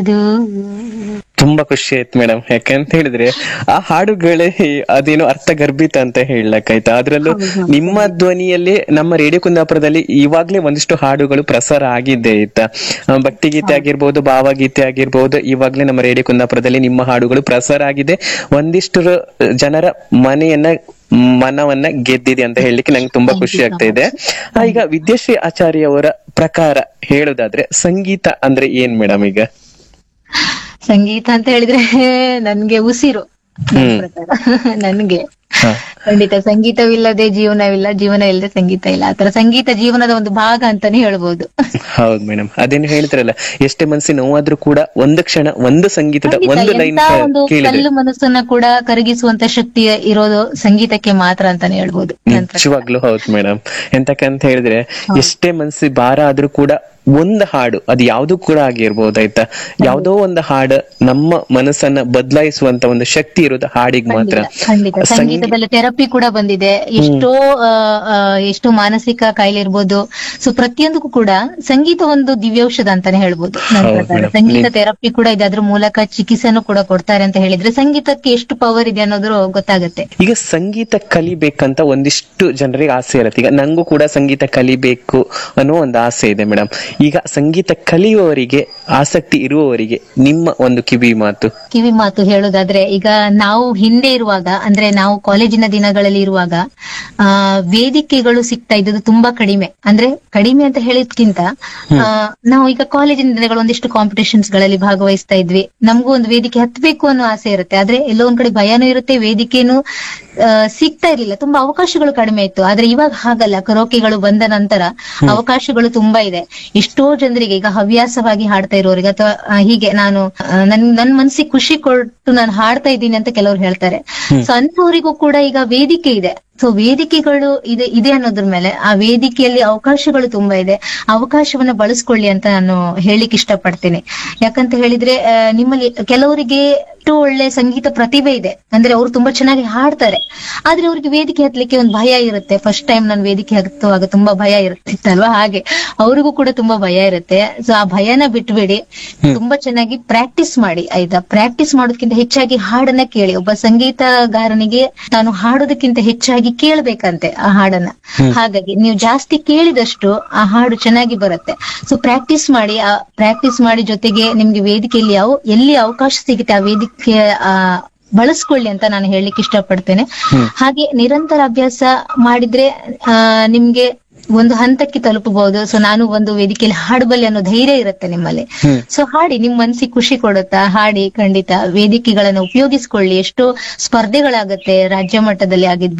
ಅದು ತುಂಬಾ ಖುಷಿ ಆಯ್ತು ಮೇಡಮ್ ಯಾಕಂತ ಹೇಳಿದ್ರೆ ಆ ಹಾಡುಗಳೇ ಅದೇನೋ ಅರ್ಥಗರ್ಭಿತ ಅಂತ ಹೇಳಕ್ಕಾಯ್ತಾ ಅದ್ರಲ್ಲೂ ನಿಮ್ಮ ಧ್ವನಿಯಲ್ಲಿ ನಮ್ಮ ರೇಡಿಯೋ ಕುಂದಾಪುರದಲ್ಲಿ ಇವಾಗ್ಲೇ ಒಂದಿಷ್ಟು ಹಾಡುಗಳು ಪ್ರಸಾರ ಆಗಿದೆ ಆಯ್ತಾ ಆ, ಭಕ್ತಿಗೀತೆ ಆಗಿರ್ಬೋದು ಭಾವಗೀತೆ ಆಗಿರ್ಬೋದು ಇವಾಗ್ಲೇ ನಮ್ಮ ರೇಡಿಯೋ ಕುಂದಾಪುರದಲ್ಲಿ ನಿಮ್ಮ ಹಾಡುಗಳು ಪ್ರಸಾರ ಆಗಿದೆ ಒಂದಿಷ್ಟು ರ- ಜನರ ಮನೆಯನ್ನ ಮನವನ್ನ ಗೆದ್ದಿದೆ ಅಂತ ಹೇಳಲಿಕ್ಕೆ ನಂಗೆ ತುಂಬಾ ಖುಷಿ ಆಗ್ತಾ ಇದೆ ಆ, ಈಗ ವಿದ್ಯಾಶ್ರೀ ಆಚಾರ್ಯ ಅವರ ಪ್ರಕಾರ ಹೇಳುದಾದ್ರೆ ಸಂಗೀತ ಅಂದ್ರೆ ಏನ್ ಮೇಡಮ್ ಈಗ ಸಂಗೀತ ಅಂತ ಹೇಳಿದ್ರೆ ನನ್ಗೆ ಉಸಿರು ನನ್ ಪ್ರಕಾರ. ನನ್ಗೆ ಹ. ಖಂಡಿತ ಸಂಗೀತವಿಲ್ಲದೆ ಜೀವನವಿಲ್ಲ ಜೀವನ ಇಲ್ಲದೆ ಸಂಗೀತ ಇಲ್ಲ ಆತರ ಸಂಗೀತ ಜೀವನದ ಒಂದು ಭಾಗ ಅಂತಾನೆ ಹೇಳ್ಬೋದು ಹೌದು ಮೇಡಮ್ ಅದೇನು ಹೇಳ್ತಾರಲ್ಲ ಎಷ್ಟೇ ಮನಸ್ಸಿನ ನೋವಾದ್ರೂ ಕೂಡ ಒಂದು ಕ್ಷಣ ಒಂದು ಸಂಗೀತದ ಖಂಡಿತ, ಒಂದು ಲೈನ್ ಎಂತ ಒಂದು ಕೇಳಿದ್ರೆ ಕಲ್ಲು ಮನಸ್ಸನ್ನ ಕೂಡ ಕರಗಿಸುವಂತ ಶಕ್ತಿ ಇರೋದು ಸಂಗೀತಕ್ಕೆ ಮಾತ್ರ ಅಂತಾನೆ ಹೇಳ್ಬೋದು ನನ್ ಪ್ರಕಾರ. ನಿಜವಾಗ್ಲೂ ಹೌದು ಮೇಡಮ್ ಎಂತಕ್ಕಂತ ಹೇಳಿದ್ರೆ ಎಷ್ಟೇ ಮನಸ್ಸಿ ಭಾರ ಆದ್ರೂ ಕೂಡ ಒಂದು ಹಾಡು ಅದು ಯಾವ್ದು ಕೂಡ ಆಗಿರ್ಬೋದು ಆಯ್ತಾ ಯಾವ್ದೋ ಒಂದು ಹಾಡು ನಮ್ಮ ಮನಸ್ಸನ್ನ ಬದಲಾಯಿಸುವಂತ ಒಂದು ಶಕ್ತಿ ಇರೋದು ಹಾಡಿಗೆ ಮಾತ್ರ ಖಂಡಿತ ಸಂಗೀತದಲ್ಲಿ ಥೆರಪಿ ಕೂಡ ಬಂದಿದೆ ಎಷ್ಟೋ ಆ, ಆ, ಎಷ್ಟೋ ಮಾನಸಿಕ ಕಾಯಿಲೆ ಇರ್ಬೋದು ಸೊ ಪ್ರತಿಯೊಂದಕ್ಕೂ ಕೂಡ ಸಂಗೀತ ಒಂದು ದಿವ್ಯೌಷಧ ಅಂತಾನೆ ಹೇಳ್ಬೋದು ನನ್ನ ಹೌದು ಪ್ರಕಾರ madam. ಸಂಗೀತ ಥೆರಪಿ ಕೂಡ ಇದೆ ಅದ್ರ ಮೂಲಕ ಚಿಕಿತ್ಸೆನೂ ಕೂಡ ಕೊಡ್ತಾರೆ ಅಂತ ಹೇಳಿದ್ರೆ ಸಂಗೀತಕ್ಕೆ ಎಷ್ಟು ಪವರ್ ಇದೆ ಅನ್ನೋದು ಗೊತ್ತಾಗುತ್ತೆ ಈಗ ಸಂಗೀತ ಕಲಿಬೇಕಂತ ಒಂದಿಷ್ಟು ಜನರಿಗೆ ಆಸೆ ಇರುತ್ತೆ ಈಗ ನಂಗೂ ಕೂಡ ಸಂಗೀತ ಕಲಿಬೇಕು ಅನ್ನೋ ಒಂದು ಆಸೆ ಇದೆ ಮೇಡಮ್ ಈಗ ಸಂಗೀತ ಕಲಿಯುವವರಿಗೆ ಆಸಕ್ತಿ ಇರುವವರಿಗೆ ನಿಮ್ಮ ಒಂದು ಕಿವಿ ಮಾತು ಕಿವಿ ಮಾತು ಹೇಳೋದಾದ್ರೆ ಈಗ ನಾವು ಹಿಂದೆ ಇರುವಾಗ ಅಂದ್ರೆ ನಾವು ಕಾಲೇಜಿನ ದಿನಗಳಲ್ಲಿ ಇರುವಾಗ ಆ ವೇದಿಕೆಗಳು ಸಿಗ್ತಾ ಇದ್ದದ್ದು ತುಂಬಾ ಕಡಿಮೆ ಅಂದ್ರೆ ಕಡಿಮೆ ಅಂತ ಹೇಳಿದ್ಕಿಂತ ಆ, ನಾವು ಈಗ ಕಾಲೇಜಿನ ದಿನಗಳು ಒಂದಿಷ್ಟು ಕಾಂಪಿಟೇಷನ್ಸ್ ಗಳಲ್ಲಿ ಭಾಗವಹಿಸ್ತಾ ಇದ್ವಿ ನಮಗೂ ಒಂದು ವೇದಿಕೆ ಹತ್ಬೇಕು ಅನ್ನೋ ಆಸೆ ಇರುತ್ತೆ ಆದ್ರೆ ಎಲ್ಲೋ ಒಂದ್ ಕಡೆ ಭಯನೂ ಇರುತ್ತೆ ವೇದಿಕೆನೂ ಆ, ಸಿಗ್ತಾ ಇರ್ಲಿಲ್ಲ ತುಂಬಾ ಅವಕಾಶಗಳು ಕಡಿಮೆ ಇತ್ತು ಆದ್ರೆ ಇವಾಗ ಹಾಗಲ್ಲ ಕರೋಕೆಗಳು ಬಂದ ನಂತರ ಅವಕಾಶಗಳು ತುಂಬಾ ಇದೆ ಎಷ್ಟೋ ಜನರಿಗೆ ಈಗ ಹವ್ಯಾಸವಾಗಿ ಹಾಡ್ತಾ ಇರೋರಿಗೆ ಅಥವಾ ಆ, ಹೀಗೆ ನಾನು ಆ, ನನ್ ನನ್ ಮನ್ಸಿಗೆ ಖುಷಿ ಕೊಟ್ಟು ನಾನು ಹಾಡ್ತಾ ಇದ್ದೀನಿ ಅಂತ ಕೆಲವ್ರು ಹೇಳ್ತಾರೆ ಸೊ ಅಂತವರಿಗೂ ಕೂಡ ಈಗ ವೇದಿಕೆ ಇದೆ ಸೊ ವೇದಿಕೆಗಳು ಇದೆ ಇದೆ ಅನ್ನೋದ್ರ ಮೇಲೆ ಆ ವೇದಿಕೆಯಲ್ಲಿ ಅವಕಾಶಗಳು ತುಂಬಾ ಇದೆ ಅವಕಾಶವನ್ನ ಬಳಸ್ಕೊಳ್ಳಿ ಅಂತ ನಾನು ಹೇಳಿಕ್ ಇಷ್ಟಪಡ್ತೀನಿ ಯಾಕಂತ ಹೇಳಿದ್ರೆ ಆ, ನಿಮ್ಮಲ್ಲಿ ಕೆಲವರಿಗೆ ಎಷ್ಟು ಒಳ್ಳೆ ಸಂಗೀತ ಪ್ರತಿಭೆ ಇದೆ ಅಂದ್ರೆ ಅವ್ರು ತುಂಬಾ ಚೆನ್ನಾಗಿ ಹಾಡ್ತಾರೆ ಆದ್ರೆ ಅವ್ರಿಗೆ ವೇದಿಕೆ ಹತ್ಲಿಕ್ಕೆ ಒಂದು ಭಯ ಇರುತ್ತೆ ಫಸ್ಟ್ ಟೈಮ್ ನಾನು ವೇದಿಕೆ ಹತ್ತುವಾಗ ತುಂಬಾ ಭಯ ಇರುತ್ತಿತ್ತಲ್ವಾ ಹಾಗೆ ಅವ್ರಿಗೂ ಕೂಡ ತುಂಬಾ ಭಯ ಇರುತ್ತೆ ಸೊ ಆ ಭಯನ ಬಿಟ್ಬಿಡಿ ತುಂಬಾ ಚೆನ್ನಾಗಿ ಪ್ರಾಕ್ಟೀಸ್ ಮಾಡಿ ಆಯ್ತಾ ಪ್ರಾಕ್ಟೀಸ್ ಮಾಡೋದಕ್ಕಿಂತ ಹೆಚ್ಚಾಗಿ ಹಾಡನ್ನ ಕೇಳಿ ಒಬ್ಬ ಸಂಗೀತಗಾರನಿಗೆ ತಾನು ಹಾಡೋದಕ್ಕಿಂತ ಹೆಚ್ಚಾಗಿ ಕೇಳ್ಬೇಕಂತೆ ಆ ಹಾಡನ್ನ ಹಾಗಾಗಿ ನೀವು ಜಾಸ್ತಿ ಕೇಳಿದಷ್ಟು ಆ ಹಾಡು ಚೆನ್ನಾಗಿ ಬರುತ್ತೆ ಸೊ ಪ್ರಾಕ್ಟೀಸ್ ಮಾಡಿ ಆ ಪ್ರಾಕ್ಟೀಸ್ ಮಾಡಿ ಜೊತೆಗೆ ನಿಮ್ಗೆ ವೇದಿಕೆಯಲ್ಲಿ ಯಾವ ಎಲ್ಲಿ ಅವಕಾಶ ಸಿಗುತ್ತೆ ಆ ವೇದಿಕೆ ಆ ಬಳಸ್ಕೊಳ್ಳಿ ಅಂತ ನಾನು ಹೇಳಲಿಕ್ಕೆ ಇಷ್ಟಪಡ್ತೇನೆ ಹಾಗೆ ನಿರಂತರ ಅಭ್ಯಾಸ ಮಾಡಿದ್ರೆ ಆ ನಿಮ್ಗೆ ಒಂದು ಹಂತಕ್ಕೆ ತಲುಪಬಹುದು ಸೊ ನಾನು ಒಂದು ವೇದಿಕೆಯಲ್ಲಿ ಹಾಡಬಲ್ಲೆ ಅನ್ನೋ ಧೈರ್ಯ ಇರುತ್ತೆ ನಿಮ್ಮಲ್ಲಿ ಸೊ ಹಾಡಿ ನಿಮ್ ಮನ್ಸಿಗೆ ಖುಷಿ ಕೊಡುತ್ತಾ ಹಾಡಿ ಖಂಡಿತ ವೇದಿಕೆಗಳನ್ನ ಉಪಯೋಗಿಸ್ಕೊಳ್ಳಿ ಎಷ್ಟೋ ಸ್ಪರ್ಧೆಗಳಾಗತ್ತೆ ರಾಜ್ಯ ಮಟ್ಟದಲ್ಲಿ ಆಗಿದ್